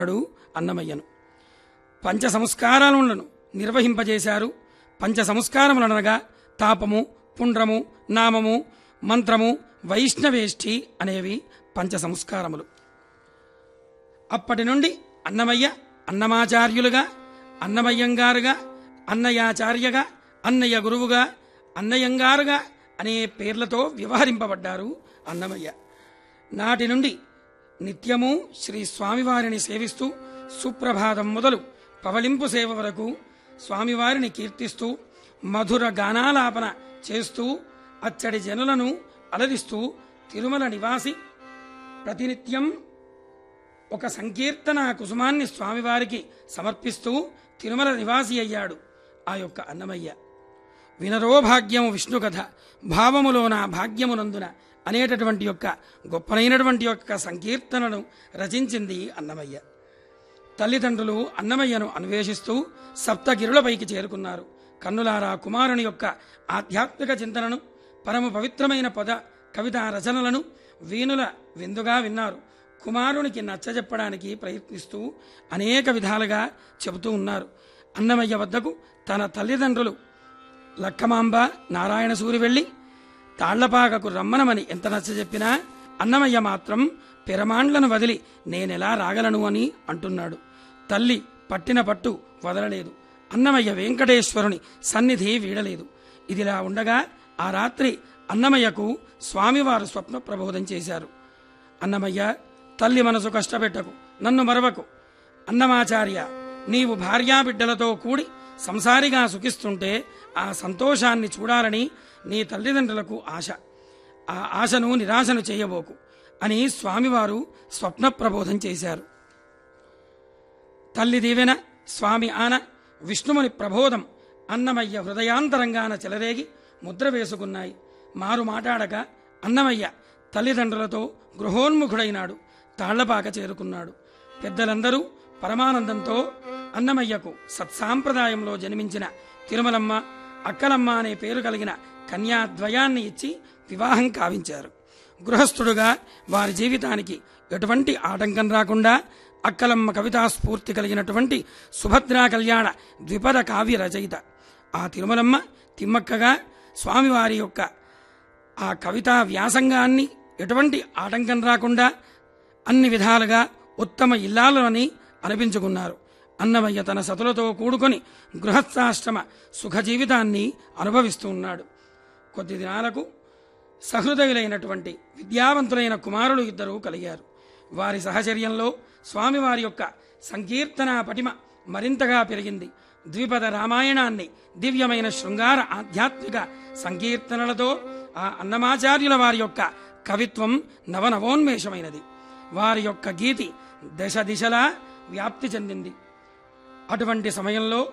అన్నాడు అన్నమయ్యను పంచ సంస్కారాలను నిర్వహింపజేశారు పంచ సంస్కారములనగా తాపము పుండ్రము నామము మంత్రము వైష్ణవేష్ఠి అనేవి పంచ సంస్కారములు అప్పటి నుండి అన్నమయ్య అన్నమాచార్యులుగా అన్నమయ్యంగారుగా అన్నయాచార్యగా అన్నయ్య గురువుగా అన్నయ్యంగారుగా అనే పేర్లతో వ్యవహరింపబడ్డారు అన్నమయ్య నాటి నుండి నిత్యము శ్రీ స్వామివారిని సేవిస్తూ సుప్రభాతం మొదలు పవలింపు సేవ వరకు స్వామివారిని కీర్తిస్తూ మధుర గానాలాపన చేస్తూ అచ్చడి జనులను అలరిస్తూ తిరుమల నివాసి ప్రతినిత్యం ఒక సంకీర్తన కుసుమాన్ని స్వామివారికి సమర్పిస్తూ తిరుమల నివాసి అయ్యాడు ఆ యొక్క అన్నమయ్య వినరో భాగ్యము విష్ణు కథ భావములోన భాగ్యమునందున అనేటటువంటి యొక్క గొప్పనైనటువంటి యొక్క సంకీర్తనను రచించింది అన్నమయ్య తల్లిదండ్రులు అన్నమయ్యను అన్వేషిస్తూ సప్తగిరులపైకి చేరుకున్నారు కన్నులారా కుమారుని యొక్క ఆధ్యాత్మిక చింతనను పరమ పవిత్రమైన పద కవితా రచనలను వీణుల విందుగా విన్నారు కుమారునికి నచ్చజెప్పడానికి ప్రయత్నిస్తూ అనేక విధాలుగా చెబుతూ ఉన్నారు అన్నమయ్య వద్దకు తన తల్లిదండ్రులు లక్కమాంబ నారాయణ సూరి వెళ్ళి తాళ్లపాకకు రమ్మనమని ఎంత నచ్చజెప్పినా అన్నమయ్య మాత్రం పిరమాండ్లను వదిలి నేనెలా రాగలను అని అంటున్నాడు తల్లి పట్టిన పట్టు వదలలేదు అన్నమయ్య వెంకటేశ్వరుని సన్నిధి వీడలేదు ఇదిలా ఉండగా ఆ రాత్రి అన్నమయ్యకు స్వామివారు స్వప్న ప్రబోధం చేశారు అన్నమయ్య తల్లి మనసు కష్టపెట్టకు నన్ను మరవకు అన్నమాచార్య నీవు భార్యాబిడ్డలతో కూడి సంసారిగా సుఖిస్తుంటే ఆ సంతోషాన్ని చూడాలని నీ తల్లిదండ్రులకు ఆశ ఆ ఆశను నిరాశను చేయబోకు అని స్వామివారు స్వప్న ప్రబోధం చేశారు తల్లి దీవెన స్వామి ఆన విష్ణుముని ప్రబోధం అన్నమయ్య హృదయాంతరంగాన చెలరేగి ముద్ర వేసుకున్నాయి మారు మాటాడక అన్నమయ్య తల్లిదండ్రులతో గృహోన్ముఖుడైనాడు తాళ్లపాక చేరుకున్నాడు పెద్దలందరూ పరమానందంతో అన్నమయ్యకు సత్సాంప్రదాయంలో జన్మించిన తిరుమలమ్మ అక్కలమ్మ అనే పేరు కలిగిన కన్యాద్వయాన్ని ఇచ్చి వివాహం కావించారు గృహస్థుడుగా వారి జీవితానికి ఎటువంటి ఆటంకం రాకుండా అక్కలమ్మ కవితా స్ఫూర్తి కలిగినటువంటి సుభద్రా కళ్యాణ ద్విపద కావ్య రచయిత ఆ తిరుమలమ్మ తిమ్మక్కగా స్వామివారి యొక్క ఆ కవితా వ్యాసంగాన్ని ఎటువంటి ఆటంకం రాకుండా అన్ని విధాలుగా ఉత్తమ ఇల్లాలని అనిపించుకున్నారు అన్నమయ్య తన సతులతో కూడుకొని గృహస్థాశ్రమ సుఖ జీవితాన్ని అనుభవిస్తూ ఉన్నాడు కొద్ది దినాలకు సహృదయులైనటువంటి విద్యావంతులైన కుమారులు ఇద్దరూ కలిగారు వారి సహచర్యంలో స్వామివారి యొక్క సంకీర్తన పటిమ మరింతగా పెరిగింది ద్విపద రామాయణాన్ని దివ్యమైన శృంగార ఆధ్యాత్మిక సంకీర్తనలతో ఆ అన్నమాచార్యుల వారి యొక్క కవిత్వం నవనవోన్మేషమైనది వారి యొక్క గీతి దశ దిశలా వ్యాప్తి చెందింది అటువంటి సమయంలో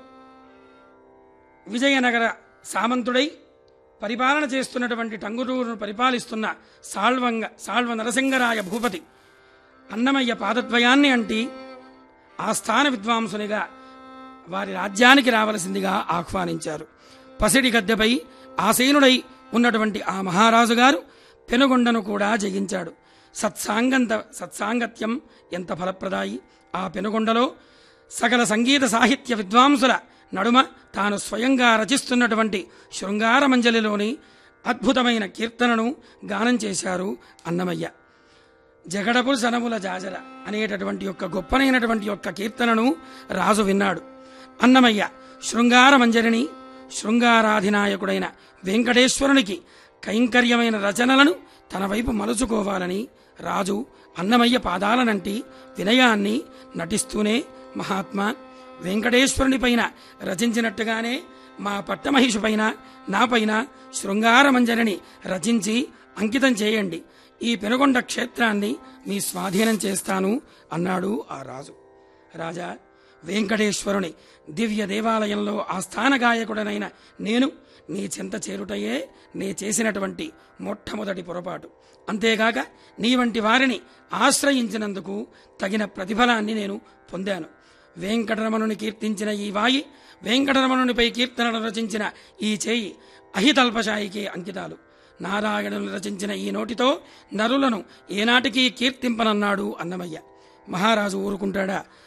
విజయనగర సామంతుడై పరిపాలన చేస్తున్నటువంటి టంగుటూరును పరిపాలిస్తున్న సాల్వంగ సాల్వ నరసింగరాయ భూపతి అన్నమయ్య పాదద్వయాన్ని అంటి ఆస్థాన విద్వాంసునిగా వారి రాజ్యానికి రావలసిందిగా ఆహ్వానించారు పసిడి గద్దెపై ఆసీనుడై ఉన్నటువంటి ఆ మహారాజు గారు పెనుగొండను కూడా జయించాడు సత్సాంగంత సత్సాంగత్యం ఎంత ఫలప్రదాయి ఆ పెనుగొండలో సకల సంగీత సాహిత్య విద్వాంసుల నడుమ తాను స్వయంగా రచిస్తున్నటువంటి శృంగార మంజలిలోని అద్భుతమైన కీర్తనను గానం చేశారు అన్నమయ్య జగడపు సనముల జాజర అనేటటువంటి యొక్క గొప్పనైనటువంటి యొక్క కీర్తనను రాజు విన్నాడు అన్నమయ్య శృంగార మంజరిని శృంగారాధినాయకుడైన వెంకటేశ్వరునికి కైంకర్యమైన రచనలను తన వైపు మలుచుకోవాలని రాజు అన్నమయ్య పాదాలనంటి వినయాన్ని నటిస్తూనే మహాత్మా వెంకటేశ్వరుని పైన రచించినట్టుగానే మా పట్టమహిషి పైన నాపైన శృంగారమంజరిని రచించి అంకితం చేయండి ఈ పెనుగొండ క్షేత్రాన్ని మీ స్వాధీనం చేస్తాను అన్నాడు ఆ రాజు రాజా వెంకటేశ్వరుని దివ్య దేవాలయంలో ఆస్థాన గాయకుడనైన నేను నీ చింత చేరుటయే నే చేసినటువంటి మొట్టమొదటి పొరపాటు అంతేగాక నీ వంటి వారిని ఆశ్రయించినందుకు తగిన ప్రతిఫలాన్ని నేను పొందాను వెంకటరమణుని కీర్తించిన ఈ వాయి వెంకటరమణునిపై కీర్తనలు రచించిన ఈ చేయి అహితల్పశాయికి అంకితాలు నారాయణుని రచించిన ఈ నోటితో నరులను ఏనాటికి కీర్తింపనన్నాడు అన్నమయ్య మహారాజు ఊరుకుంటాడా